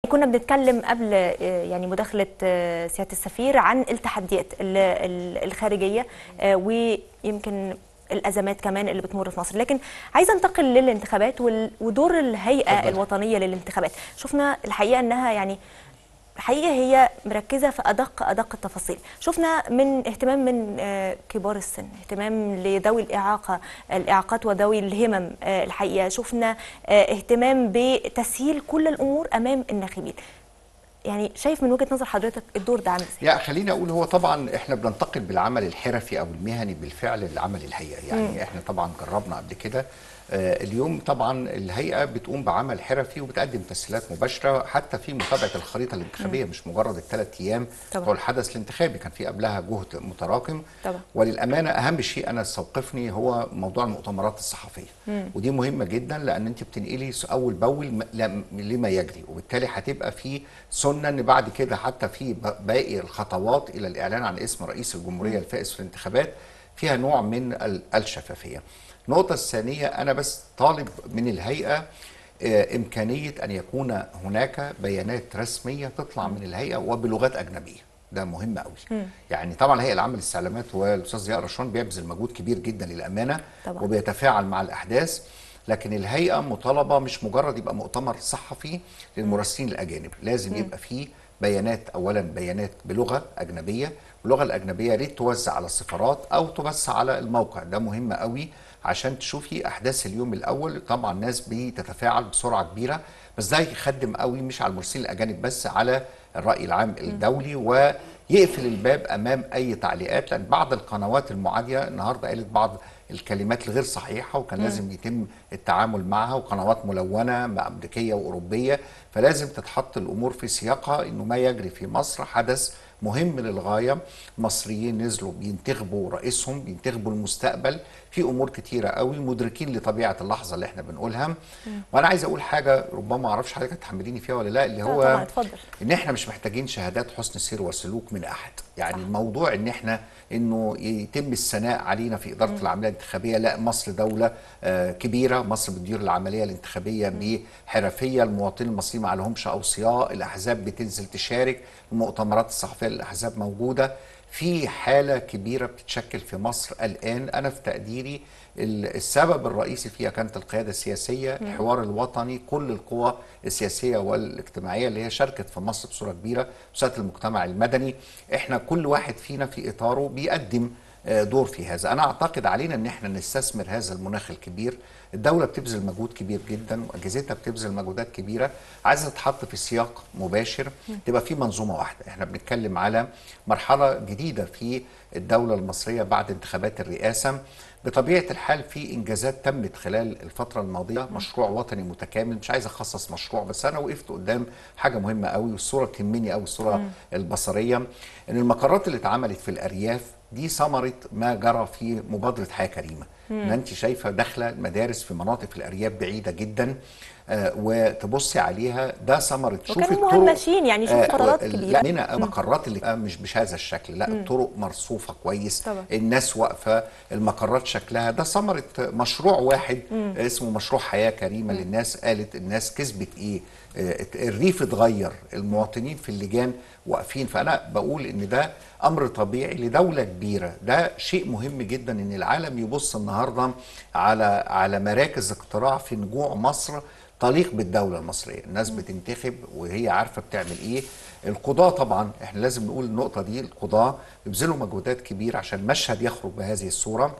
كنا بنتكلم قبل آه، يعني مداخلة آه، سيادة السفير عن التحديات ال- ال- الخارجية آه، ويمكن الأزمات كمان اللي بتمر في مصر لكن عايزة انتقل للانتخابات وال- ودور الهيئة اتفضل. الوطنية للانتخابات شفنا الحقيقة أنها يعني الحقيقة هي مركزة في أدق أدق التفاصيل شفنا من اهتمام من آه، كبار السن اهتمام لذوي الإعاقة الإعاقات وذوي الهمم آه، الحقيقة شفنا آه، اهتمام بتسهيل كل الأمور أمام الناخبين يعني شايف من وجهة نظر حضرتك الدور ده عامل ازاي؟ لا خليني اقول هو طبعا احنا بننتقل بالعمل الحرفي او المهني بالفعل للعمل الهيئي يعني مم. احنا طبعا جربنا قبل كده آه، اليوم طبعا الهيئه بتقوم بعمل حرفي وبتقدم تسهيلات مباشره حتى في متابعه الخريطه الانتخابيه مش مجرد الثلاث ايام طبعا. بتوع الحدث الانتخابي كان في قبلها جهد متراكم طبعا. وللامانه اهم شيء انا استوقفني هو موضوع المؤتمرات الصحفيه مم. ودي مهمه جدا لان انت بتنقلي اول باول م- لم- لما يجري وبالتالي هتبقى في سنه ان بعد كده حتى في ب- باقي الخطوات الى الاعلان عن اسم رئيس الجمهوريه الفائز في الانتخابات فيها نوع من ال- الشفافيه. النقطه الثانيه انا بس طالب من الهيئه آه، إمكانية أن يكون هناك بيانات رسمية تطلع من الهيئة وبلغات أجنبية ده مهم قوي يعني طبعا الهيئة العامة للاستعلامات والأستاذ ضياء رشوان بيبذل مجهود كبير جدا للأمانة طبعا. وبيتفاعل مع الأحداث لكن الهيئة مطالبة مش مجرد يبقى مؤتمر صحفي للمراسلين الأجانب لازم يبقى فيه بيانات أولا بيانات بلغة أجنبية واللغة الأجنبية يا ريت توزع على السفارات أو تبث على الموقع ده مهم قوي عشان تشوفي احداث اليوم الاول طبعا الناس بتتفاعل بسرعه كبيره بس ده يخدم قوي مش على المرسلين الاجانب بس على الراي العام الدولي ويقفل الباب امام اي تعليقات لان بعض القنوات المعاديه النهارده قالت بعض الكلمات الغير صحيحه وكان لازم يتم التعامل معها وقنوات ملونه امريكيه واوروبيه فلازم تتحط الامور في سياقها انه ما يجري في مصر حدث مهم للغايه المصريين نزلوا بينتخبوا رئيسهم بينتخبوا المستقبل في امور كتيره قوي مدركين لطبيعه اللحظه اللي احنا بنقولها وانا عايز اقول حاجه ربما ما اعرفش حضرتك هتحمليني فيها ولا لا اللي لا هو طبعا اتفضل ان احنا مش محتاجين شهادات حسن سير وسلوك من احد يعني صح. الموضوع ان احنا انه يتم الثناء علينا في اداره العمليه الانتخابيه لا مصر دوله آه، كبيره مصر بتدير العمليه الانتخابيه بحرفيه المواطنين المصريين ما عليهمش اوصياء الاحزاب بتنزل تشارك المؤتمرات الصحفيه للاحزاب موجوده في حاله كبيره بتتشكل في مصر الان انا في تقديري ال- السبب الرئيسي فيها كانت القياده السياسيه الحوار الوطني كل القوى السياسيه والاجتماعيه اللي هي شاركت في مصر بصوره كبيره وساله المجتمع المدني احنا كل واحد فينا في اطاره بيقدم آه، دور في هذا انا اعتقد علينا ان احنا نستثمر هذا المناخ الكبير الدوله بتبذل مجهود كبير جدا واجهزتها بتبذل مجهودات كبيره عايزه تتحط في سياق مباشر تبقى في منظومه واحده احنا بنتكلم على مرحله جديده في الدوله المصريه بعد انتخابات الرئاسه بطبيعه الحال في انجازات تمت خلال الفتره الماضيه مشروع وطني متكامل مش عايز اخصص مشروع بس انا وقفت قدام حاجه مهمه قوي والصوره تهمني قوي الصوره البصريه ان المقرات اللي اتعملت في الارياف دي ثمره ما جرى في مبادره حياه كريمه ان انت شايفه داخله المدارس في مناطق في الارياف بعيده جدا آه وتبصي عليها ده ثمره وكانوا مهمشين يعني شوف فترات كبيرة. لا من المقرات اللي آه، مش مش هذا الشكل لا الطرق مرصوفه كويس طبعا. الناس واقفه المقرات شكلها ده ثمره مشروع واحد اسمه مشروع حياه كريمه للناس قالت الناس كسبت ايه آه، الريف اتغير المواطنين في اللجان واقفين فانا بقول ان ده امر طبيعي لدوله كبيره ده شيء مهم جدا ان العالم يبص النهارده على على مراكز اقتراع في نجوع مصر تليق بالدوله المصريه الناس بتنتخب وهي عارفه بتعمل ايه القضاه طبعا احنا لازم نقول النقطه دي القضاه بيبذلوا مجهودات كبيره عشان المشهد يخرج بهذه الصوره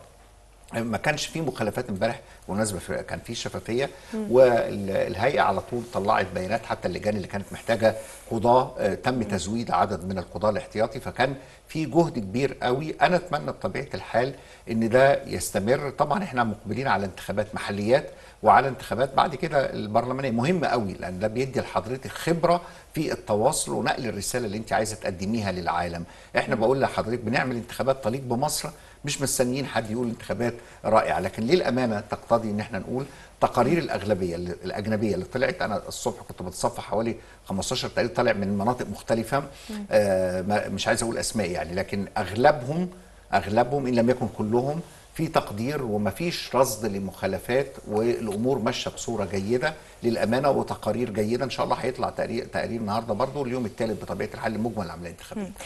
ما كانش في مخالفات امبارح بالمناسبه في- كان في شفافيه والهيئه على طول طلعت بيانات حتى اللجان اللي كانت محتاجه قضاه آه، تم تزويد عدد من القضاه الاحتياطي فكان في جهد كبير قوي انا اتمنى بطبيعه الحال ان ده يستمر طبعا احنا مقبلين على انتخابات محليات وعلى انتخابات بعد كده البرلمانيه مهمه قوي لان ده بيدي لحضرتك خبره في التواصل ونقل الرساله اللي انت عايزه تقدميها للعالم احنا بقول لحضرتك بنعمل انتخابات تليق بمصر مش مستنيين حد يقول انتخابات رائعه لكن للامانه تقتضي ان احنا نقول تقارير الاغلبيه اللي- الاجنبيه اللي طلعت انا الصبح كنت بتصفح حوالي 15 تقرير طالع من مناطق مختلفه آه ما- مش عايز اقول اسماء يعني لكن اغلبهم اغلبهم ان لم يكن كلهم في تقدير ومفيش رصد لمخالفات والامور ماشيه بصوره جيده للامانه وتقارير جيده ان شاء الله هيطلع تقرير تقرير النهارده برضو اليوم الثالث بطبيعه الحال لمجمل العمليه الانتخابيه